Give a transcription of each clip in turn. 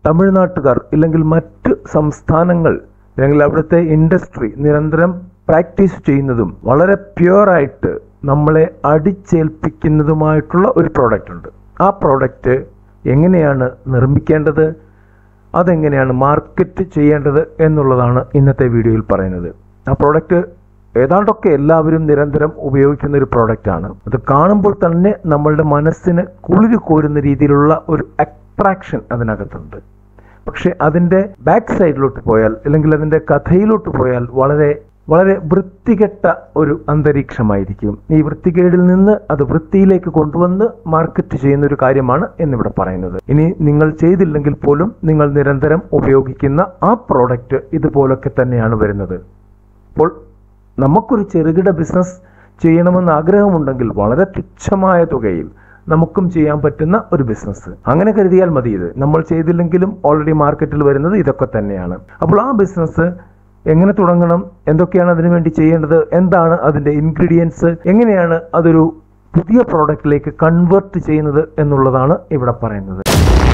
തമിഴ്നാട്ടുകാർ ഇല്ലെങ്കിൽ മറ്റ് സംസ്ഥാനങ്ങൾ അല്ലെങ്കിൽ അവിടുത്തെ ഇൻഡസ്ട്രി നിരന്തരം പ്രാക്ടീസ് ചെയ്യുന്നതും വളരെ പ്യുവറായിട്ട് നമ്മളെ അടിച്ചേൽപ്പിക്കുന്നതുമായിട്ടുള്ള ഒരു പ്രോഡക്റ്റ് ഉണ്ട് ആ പ്രോഡക്റ്റ് എങ്ങനെയാണ് നിർമ്മിക്കേണ്ടത് അതെങ്ങനെയാണ് മാർക്കറ്റ് ചെയ്യേണ്ടത് എന്നുള്ളതാണ് ഇന്നത്തെ വീഡിയോയിൽ പറയുന്നത് ആ പ്രോഡക്റ്റ് ഏതാണ്ടൊക്കെ എല്ലാവരും നിരന്തരം ഉപയോഗിക്കുന്ന ഒരു പ്രോഡക്റ്റാണ് അത് കാണുമ്പോൾ തന്നെ നമ്മളുടെ മനസ്സിന് കുളിര് കോരുന്ന രീതിയിലുള്ള ഒരു അട്രാക്ഷൻ അതിനകത്തുണ്ട് പക്ഷെ അതിൻ്റെ ബാക്ക് സൈഡിലോട്ട് പോയാൽ അല്ലെങ്കിൽ അതിൻ്റെ കഥയിലോട്ട് പോയാൽ വളരെ വളരെ വൃത്തികെട്ട ഒരു അന്തരീക്ഷമായിരിക്കും ഈ വൃത്തികേടിൽ നിന്ന് അത് വൃത്തിയിലേക്ക് കൊണ്ടുവന്ന് മാർക്കറ്റ് ചെയ്യുന്ന ഒരു കാര്യമാണ് എന്നിവിടെ പറയുന്നത് ഇനി നിങ്ങൾ ചെയ്തില്ലെങ്കിൽ പോലും നിങ്ങൾ നിരന്തരം ഉപയോഗിക്കുന്ന ആ പ്രോഡക്റ്റ് ഇതുപോലൊക്കെ തന്നെയാണ് വരുന്നത് അപ്പോൾ നമുക്കൊരു ചെറുകിട ബിസിനസ് ചെയ്യണമെന്ന് ആഗ്രഹമുണ്ടെങ്കിൽ വളരെ തുച്ഛമായ തുകയിൽ നമുക്കും ചെയ്യാൻ പറ്റുന്ന ഒരു ബിസിനസ് അങ്ങനെ കരുതിയാൽ മതി ഇത് നമ്മൾ ചെയ്തില്ലെങ്കിലും ഓൾറെഡി മാർക്കറ്റിൽ വരുന്നത് ഇതൊക്കെ തന്നെയാണ് അപ്പോൾ ആ ബിസിനസ് എങ്ങനെ തുടങ്ങണം എന്തൊക്കെയാണ് അതിനു വേണ്ടി ചെയ്യേണ്ടത് എന്താണ് അതിന്റെ ഇൻഗ്രീഡിയൻസ് എങ്ങനെയാണ് അതൊരു പുതിയ പ്രോഡക്റ്റിലേക്ക് കൺവേർട്ട് ചെയ്യുന്നത് എന്നുള്ളതാണ് ഇവിടെ പറയുന്നത്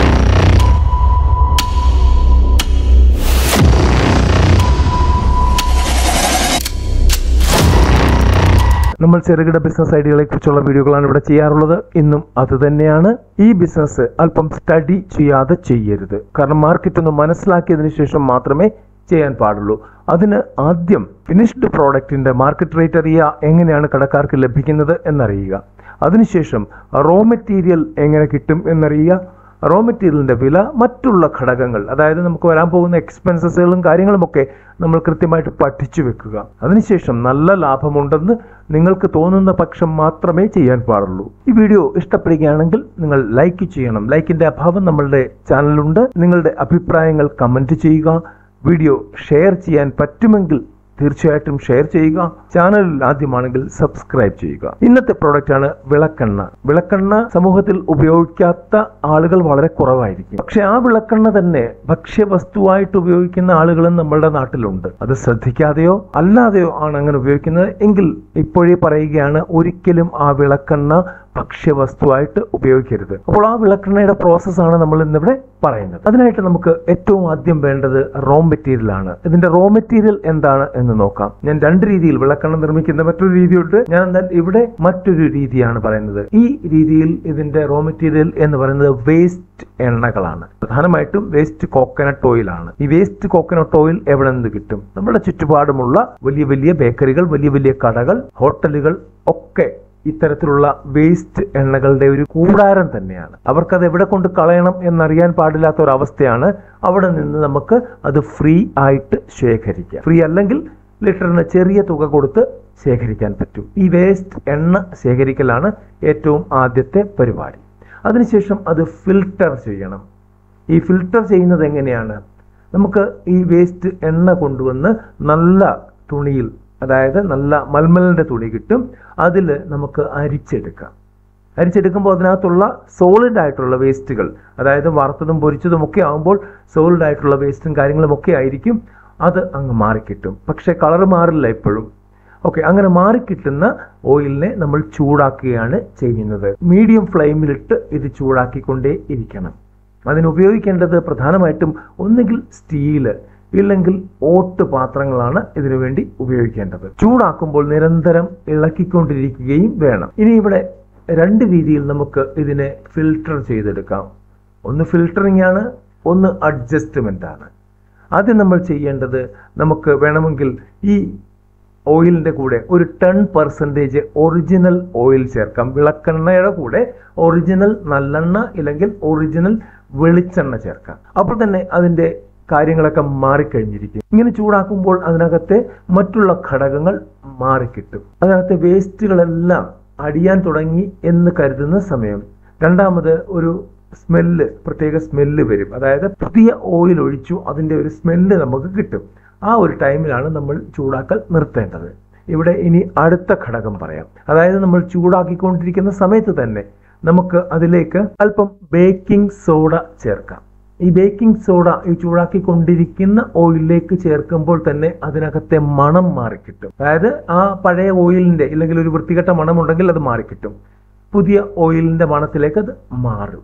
നമ്മൾ ചെറുകിട ബിസിനസ് ഐഡിയകളെ കുറിച്ചുള്ള വീഡിയോകളാണ് ഇവിടെ ചെയ്യാറുള്ളത് ഇന്നും അത് തന്നെയാണ് ഈ ബിസിനസ് അല്പം സ്റ്റഡി ചെയ്യാതെ ചെയ്യരുത് കാരണം മാർക്കറ്റ് ഒന്ന് മനസ്സിലാക്കിയതിനു ശേഷം മാത്രമേ ചെയ്യാൻ പാടുള്ളൂ അതിന് ആദ്യം ഫിനിഷ്ഡ് പ്രോഡക്റ്റിന്റെ മാർക്കറ്റ് റേറ്റ് അറിയുക എങ്ങനെയാണ് കടക്കാർക്ക് ലഭിക്കുന്നത് എന്നറിയുക അതിനുശേഷം റോ മെറ്റീരിയൽ എങ്ങനെ കിട്ടും എന്നറിയുക റോ മെറ്റീരിയലിന്റെ വില മറ്റുള്ള ഘടകങ്ങൾ അതായത് നമുക്ക് വരാൻ പോകുന്ന എക്സ്പെൻസസുകളും കാര്യങ്ങളുമൊക്കെ നമ്മൾ കൃത്യമായിട്ട് പഠിച്ചു വെക്കുക അതിനുശേഷം നല്ല ലാഭമുണ്ടെന്ന് നിങ്ങൾക്ക് തോന്നുന്ന പക്ഷം മാത്രമേ ചെയ്യാൻ പാടുള്ളൂ ഈ വീഡിയോ ഇഷ്ടപ്പെടുകയാണെങ്കിൽ നിങ്ങൾ ലൈക്ക് ചെയ്യണം ലൈക്കിന്റെ അഭാവം നമ്മളുടെ ചാനലുണ്ട് നിങ്ങളുടെ അഭിപ്രായങ്ങൾ കമന്റ് ചെയ്യുക വീഡിയോ ഷെയർ ചെയ്യാൻ പറ്റുമെങ്കിൽ തീർച്ചയായിട്ടും ഷെയർ ചെയ്യുക ചാനലിൽ ആദ്യമാണെങ്കിൽ സബ്സ്ക്രൈബ് ചെയ്യുക ഇന്നത്തെ പ്രോഡക്റ്റ് ആണ് വിളക്കെണ്ണ വിളക്കെണ്ണ സമൂഹത്തിൽ ഉപയോഗിക്കാത്ത ആളുകൾ വളരെ കുറവായിരിക്കും പക്ഷെ ആ വിളക്കെണ്ണ തന്നെ ഭക്ഷ്യവസ്തുവായിട്ട് ഉപയോഗിക്കുന്ന ആളുകളും നമ്മളുടെ നാട്ടിലുണ്ട് അത് ശ്രദ്ധിക്കാതെയോ അല്ലാതെയോ ആണ് അങ്ങനെ ഉപയോഗിക്കുന്നത് എങ്കിൽ ഇപ്പോഴേ പറയുകയാണ് ഒരിക്കലും ആ വിളക്കെണ്ണ ഭക്ഷ്യവസ്തുവായിട്ട് ഉപയോഗിക്കരുത് അപ്പോൾ ആ വിളക്കെണ്ണയുടെ പ്രോസസ്സാണ് നമ്മൾ ഇന്നിവിടെ പറയുന്നത് അതിനായിട്ട് നമുക്ക് ഏറ്റവും ആദ്യം വേണ്ടത് റോ മെറ്റീരിയൽ ആണ് ഇതിന്റെ റോ മെറ്റീരിയൽ എന്താണ് എന്ന് നോക്കാം ഞാൻ രണ്ട് രീതിയിൽ വിളക്കെണ്ണ നിർമ്മിക്കുന്ന മറ്റൊരു രീതിയുണ്ട് ഞാൻ എന്നാൽ ഇവിടെ മറ്റൊരു രീതിയാണ് പറയുന്നത് ഈ രീതിയിൽ ഇതിന്റെ റോ മെറ്റീരിയൽ എന്ന് പറയുന്നത് വേസ്റ്റ് എണ്ണകളാണ് പ്രധാനമായിട്ടും വേസ്റ്റ് കോക്കനട്ട് ഓയിൽ ആണ് ഈ വേസ്റ്റ് കോക്കനട്ട് ഓയിൽ എവിടെ നിന്ന് കിട്ടും നമ്മുടെ ചുറ്റുപാടുമുള്ള വലിയ വലിയ ബേക്കറികൾ വലിയ വലിയ കടകൾ ഹോട്ടലുകൾ ഒക്കെ ഇത്തരത്തിലുള്ള വേസ്റ്റ് എണ്ണകളുടെ ഒരു കൂടാരം തന്നെയാണ് അവർക്കത് എവിടെ കൊണ്ട് കളയണം എന്നറിയാൻ പാടില്ലാത്ത ഒരു അവസ്ഥയാണ് അവിടെ നിന്ന് നമുക്ക് അത് ഫ്രീ ആയിട്ട് ശേഖരിക്കാം ഫ്രീ അല്ലെങ്കിൽ ലിറ്ററിന് ചെറിയ തുക കൊടുത്ത് ശേഖരിക്കാൻ പറ്റും ഈ വേസ്റ്റ് എണ്ണ ശേഖരിക്കലാണ് ഏറ്റവും ആദ്യത്തെ പരിപാടി അതിനുശേഷം അത് ഫിൽട്ടർ ചെയ്യണം ഈ ഫിൽട്ടർ ചെയ്യുന്നത് എങ്ങനെയാണ് നമുക്ക് ഈ വേസ്റ്റ് എണ്ണ കൊണ്ടുവന്ന് നല്ല തുണിയിൽ അതായത് നല്ല മൽമലിൻ്റെ തുണി കിട്ടും അതിൽ നമുക്ക് അരിച്ചെടുക്കാം അരിച്ചെടുക്കുമ്പോൾ അതിനകത്തുള്ള സോളിഡ് ആയിട്ടുള്ള വേസ്റ്റുകൾ അതായത് വറുത്തതും പൊരിച്ചതും ഒക്കെ ആകുമ്പോൾ സോളിഡ് ആയിട്ടുള്ള വേസ്റ്റും കാര്യങ്ങളും ഒക്കെ ആയിരിക്കും അത് അങ്ങ് മാറിക്കിട്ടും പക്ഷേ കളർ മാറില്ല എപ്പോഴും ഓക്കെ അങ്ങനെ മാറിക്കിട്ടുന്ന ഓയിലിനെ നമ്മൾ ചൂടാക്കുകയാണ് ചെയ്യുന്നത് മീഡിയം ഫ്ലെയിമിലിട്ട് ഇത് ചൂടാക്കിക്കൊണ്ടേ ഇരിക്കണം അതിന് ഉപയോഗിക്കേണ്ടത് പ്രധാനമായിട്ടും ഒന്നുകിൽ സ്റ്റീല് ഇല്ലെങ്കിൽ ഓട്ട് പാത്രങ്ങളാണ് ഇതിനു വേണ്ടി ഉപയോഗിക്കേണ്ടത് ചൂടാക്കുമ്പോൾ നിരന്തരം ഇളക്കിക്കൊണ്ടിരിക്കുകയും വേണം ഇനി ഇവിടെ രണ്ട് രീതിയിൽ നമുക്ക് ഇതിനെ ഫിൽട്ടർ ചെയ്തെടുക്കാം ഒന്ന് ഫിൽട്ടറിംഗ് ആണ് ഒന്ന് അഡ്ജസ്റ്റ്മെന്റ് ആണ് ആദ്യം നമ്മൾ ചെയ്യേണ്ടത് നമുക്ക് വേണമെങ്കിൽ ഈ ഓയിലിന്റെ കൂടെ ഒരു ടെൻ പെർസെൻറ്റേജ് ഒറിജിനൽ ഓയിൽ ചേർക്കാം വിളക്കെണ്ണയുടെ കൂടെ ഒറിജിനൽ നല്ലെണ്ണ ഇല്ലെങ്കിൽ ഒറിജിനൽ വെളിച്ചെണ്ണ ചേർക്കാം അപ്പോൾ തന്നെ അതിന്റെ കാര്യങ്ങളൊക്കെ മാറിക്കഴിഞ്ഞിരിക്കും ഇങ്ങനെ ചൂടാക്കുമ്പോൾ അതിനകത്തെ മറ്റുള്ള ഘടകങ്ങൾ മാറിക്കിട്ടും അതിനകത്തെ വേസ്റ്റുകളെല്ലാം അടിയാൻ തുടങ്ങി എന്ന് കരുതുന്ന സമയം രണ്ടാമത് ഒരു സ്മെല്ല് പ്രത്യേക സ്മെല്ല് വരും അതായത് പുതിയ ഓയിൽ ഒഴിച്ചു അതിൻ്റെ ഒരു സ്മെല്ല് നമുക്ക് കിട്ടും ആ ഒരു ടൈമിലാണ് നമ്മൾ ചൂടാക്കൽ നിർത്തേണ്ടത് ഇവിടെ ഇനി അടുത്ത ഘടകം പറയാം അതായത് നമ്മൾ ചൂടാക്കിക്കൊണ്ടിരിക്കുന്ന സമയത്ത് തന്നെ നമുക്ക് അതിലേക്ക് അല്പം ബേക്കിംഗ് സോഡ ചേർക്കാം ഈ ബേക്കിംഗ് സോഡ ഈ ചൂടാക്കിക്കൊണ്ടിരിക്കുന്ന ഓയിലിലേക്ക് ചേർക്കുമ്പോൾ തന്നെ അതിനകത്തെ മണം മാറിക്കിട്ടും അതായത് ആ പഴയ ഓയിലിന്റെ ഇല്ലെങ്കിൽ ഒരു വൃത്തികെട്ട മണമുണ്ടെങ്കിൽ അത് മാറിക്കിട്ടും പുതിയ ഓയിലിന്റെ മണത്തിലേക്ക് അത് മാറും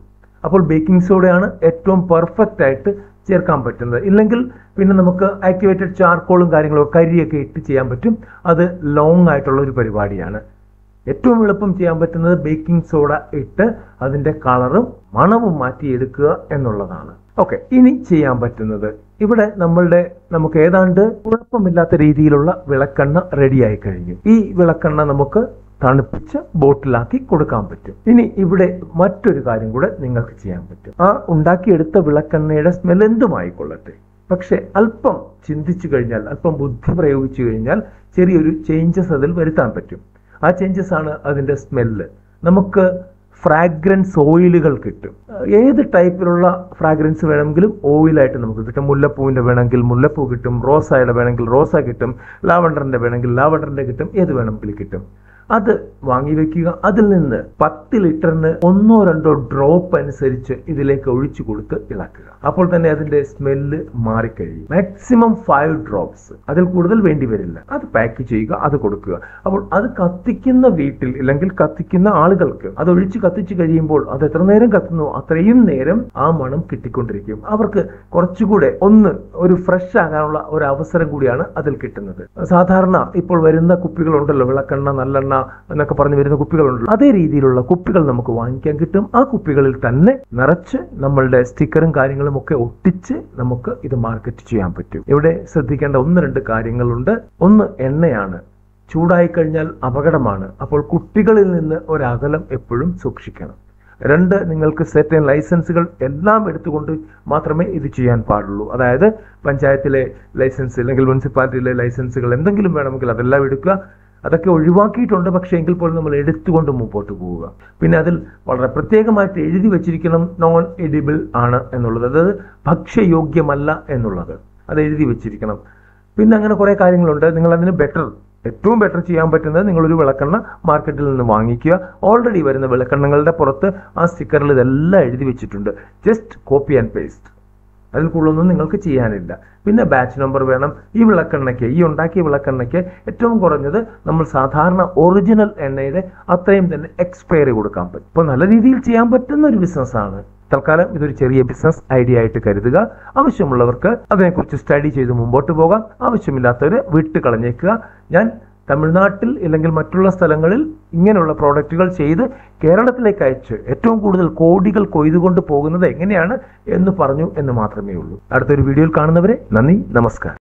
അപ്പോൾ ബേക്കിംഗ് സോഡയാണ് ഏറ്റവും പെർഫെക്റ്റ് ആയിട്ട് ചേർക്കാൻ പറ്റുന്നത് ഇല്ലെങ്കിൽ പിന്നെ നമുക്ക് ആക്ടിവേറ്റഡ് ചാർക്കോളും കാര്യങ്ങളും കരിയൊക്കെ ഇട്ട് ചെയ്യാൻ പറ്റും അത് ലോങ് ആയിട്ടുള്ള ഒരു പരിപാടിയാണ് ഏറ്റവും എളുപ്പം ചെയ്യാൻ പറ്റുന്നത് ബേക്കിംഗ് സോഡ ഇട്ട് അതിന്റെ കളറും മണവും മാറ്റിയെടുക്കുക എന്നുള്ളതാണ് ഓക്കെ ഇനി ചെയ്യാൻ പറ്റുന്നത് ഇവിടെ നമ്മളുടെ നമുക്ക് ഏതാണ്ട് കുഴപ്പമില്ലാത്ത രീതിയിലുള്ള വിളക്കെണ്ണ റെഡിയായി കഴിഞ്ഞു ഈ വിളക്കെണ്ണ നമുക്ക് തണുപ്പിച്ച് ബോട്ടിലാക്കി കൊടുക്കാൻ പറ്റും ഇനി ഇവിടെ മറ്റൊരു കാര്യം കൂടെ നിങ്ങൾക്ക് ചെയ്യാൻ പറ്റും ആ ഉണ്ടാക്കിയെടുത്ത വിളക്കെണ്ണയുടെ സ്മെൽ എന്തുമായിക്കൊള്ളട്ടെ പക്ഷെ അല്പം ചിന്തിച്ചു കഴിഞ്ഞാൽ അല്പം ബുദ്ധി പ്രയോഗിച്ചു കഴിഞ്ഞാൽ ചെറിയൊരു ചേഞ്ചസ് അതിൽ വരുത്താൻ പറ്റും ആ ചേഞ്ചസ് ആണ് അതിന്റെ സ്മെല്ല് നമുക്ക് ഫ്രാഗ്രൻസ് ഓയിലുകൾ കിട്ടും ഏത് ടൈപ്പിലുള്ള ഫ്രാഗ്രൻസ് വേണമെങ്കിലും ഓയിലായിട്ട് നമുക്ക് കിട്ടും മുല്ലപ്പൂവിന്റെ വേണമെങ്കിൽ മുല്ലപ്പൂ കിട്ടും റോസായുടെ വേണമെങ്കിൽ റോസ കിട്ടും ലാവണ്ടറിന്റെ വേണമെങ്കിൽ ലാവണ്ടറിന്റെ കിട്ടും ഏത് വേണമെങ്കിലും കിട്ടും അത് വാങ്ങി വെക്കുക അതിൽ നിന്ന് പത്ത് ലിറ്ററിന് ഒന്നോ രണ്ടോ ഡ്രോപ്പ് അനുസരിച്ച് ഇതിലേക്ക് ഒഴിച്ചു കൊടുത്ത് ഇളക്കുക അപ്പോൾ തന്നെ അതിന്റെ സ്മെല്ല് മാറിക്കഴിയും മാക്സിമം ഫൈവ് ഡ്രോപ്സ് അതിൽ കൂടുതൽ വേണ്ടി വരില്ല അത് പാക്ക് ചെയ്യുക അത് കൊടുക്കുക അപ്പോൾ അത് കത്തിക്കുന്ന വീട്ടിൽ അല്ലെങ്കിൽ കത്തിക്കുന്ന ആളുകൾക്ക് അത് ഒഴിച്ച് കത്തിച്ചു കഴിയുമ്പോൾ അത് എത്ര നേരം കത്തുന്നു അത്രയും നേരം ആ മണം കിട്ടിക്കൊണ്ടിരിക്കും അവർക്ക് കുറച്ചുകൂടെ ഒന്ന് ഒരു ഫ്രഷ് ആകാനുള്ള ഒരു അവസരം കൂടിയാണ് അതിൽ കിട്ടുന്നത് സാധാരണ ഇപ്പോൾ വരുന്ന കുപ്പികളുണ്ടല്ലോ വിളക്കെണ്ണ നല്ലെണ്ണ എന്നൊക്കെ പറഞ്ഞു വരുന്ന കുപ്പികളുണ്ടല്ലോ അതേ രീതിയിലുള്ള കുപ്പികൾ നമുക്ക് വാങ്ങിക്കാൻ കിട്ടും ആ കുപ്പികളിൽ തന്നെ നിറച്ച് നമ്മളുടെ സ്റ്റിക്കറും കാര്യങ്ങളും ഒക്കെ ഒട്ടിച്ച് നമുക്ക് ഇത് മാർക്കറ്റ് ചെയ്യാൻ പറ്റും ഇവിടെ ശ്രദ്ധിക്കേണ്ട ഒന്ന് രണ്ട് കാര്യങ്ങളുണ്ട് ഒന്ന് എണ്ണയാണ് ചൂടായി കഴിഞ്ഞാൽ അപകടമാണ് അപ്പോൾ കുട്ടികളിൽ നിന്ന് ഒരകലം എപ്പോഴും സൂക്ഷിക്കണം രണ്ട് നിങ്ങൾക്ക് സെറ്റ് ലൈസൻസുകൾ എല്ലാം എടുത്തുകൊണ്ട് മാത്രമേ ഇത് ചെയ്യാൻ പാടുള്ളൂ അതായത് പഞ്ചായത്തിലെ ലൈസൻസ് അല്ലെങ്കിൽ മുനിസിപ്പാലിറ്റിയിലെ ലൈസൻസുകൾ എന്തെങ്കിലും വേണമെങ്കിൽ അതെല്ലാം എടുക്കുക അതൊക്കെ ഒഴിവാക്കിയിട്ടുണ്ട് പക്ഷേ എങ്കിൽ പോലും നമ്മൾ എടുത്തുകൊണ്ട് മുമ്പോട്ട് പോവുക പിന്നെ അതിൽ വളരെ പ്രത്യേകമായിട്ട് എഴുതി വെച്ചിരിക്കണം നോൺ എഡിബിൾ ആണ് എന്നുള്ളത് അതായത് ഭക്ഷ്യയോഗ്യമല്ല എന്നുള്ളത് അത് എഴുതി വെച്ചിരിക്കണം പിന്നെ അങ്ങനെ കുറേ കാര്യങ്ങളുണ്ട് നിങ്ങൾ അതിന് ബെറ്റർ ഏറ്റവും ബെറ്റർ ചെയ്യാൻ പറ്റുന്നത് നിങ്ങളൊരു വിളക്കെണ്ണ മാർക്കറ്റിൽ നിന്ന് വാങ്ങിക്കുക ഓൾറെഡി വരുന്ന വിളക്കെണ്ണങ്ങളുടെ പുറത്ത് ആ സ്റ്റിക്കറിൽ ഇതെല്ലാം എഴുതി വെച്ചിട്ടുണ്ട് ജസ്റ്റ് കോപ്പി ആൻഡ് പേസ്റ്റ് അതിൽ കൂടുതലൊന്നും നിങ്ങൾക്ക് ചെയ്യാനില്ല പിന്നെ ബാച്ച് നമ്പർ വേണം ഈ വിളക്കെണ്ണയ്ക്ക് ഈ ഉണ്ടാക്കിയ വിളക്കെണ്ണയ്ക്ക് ഏറ്റവും കുറഞ്ഞത് നമ്മൾ സാധാരണ ഒറിജിനൽ എണ്ണയുടെ അത്രയും തന്നെ എക്സ്പയറി കൊടുക്കാൻ പറ്റും ഇപ്പോൾ നല്ല രീതിയിൽ ചെയ്യാൻ പറ്റുന്ന ഒരു ബിസിനസ്സാണ് തൽക്കാലം ഇതൊരു ചെറിയ ബിസിനസ് ഐഡിയ ആയിട്ട് കരുതുക ആവശ്യമുള്ളവർക്ക് അതിനെക്കുറിച്ച് സ്റ്റഡി ചെയ്ത് മുമ്പോട്ട് പോകാം ആവശ്യമില്ലാത്തവർ വിട്ട് കളഞ്ഞേക്കുക ഞാൻ തമിഴ്നാട്ടിൽ അല്ലെങ്കിൽ മറ്റുള്ള സ്ഥലങ്ങളിൽ ഇങ്ങനെയുള്ള പ്രോഡക്റ്റുകൾ ചെയ്ത് കേരളത്തിലേക്ക് അയച്ച് ഏറ്റവും കൂടുതൽ കോടികൾ കൊയ്തുകൊണ്ട് പോകുന്നത് എങ്ങനെയാണ് എന്ന് പറഞ്ഞു എന്ന് മാത്രമേ ഉള്ളൂ അടുത്തൊരു വീഡിയോയിൽ കാണുന്നവരെ നന്ദി നമസ്കാരം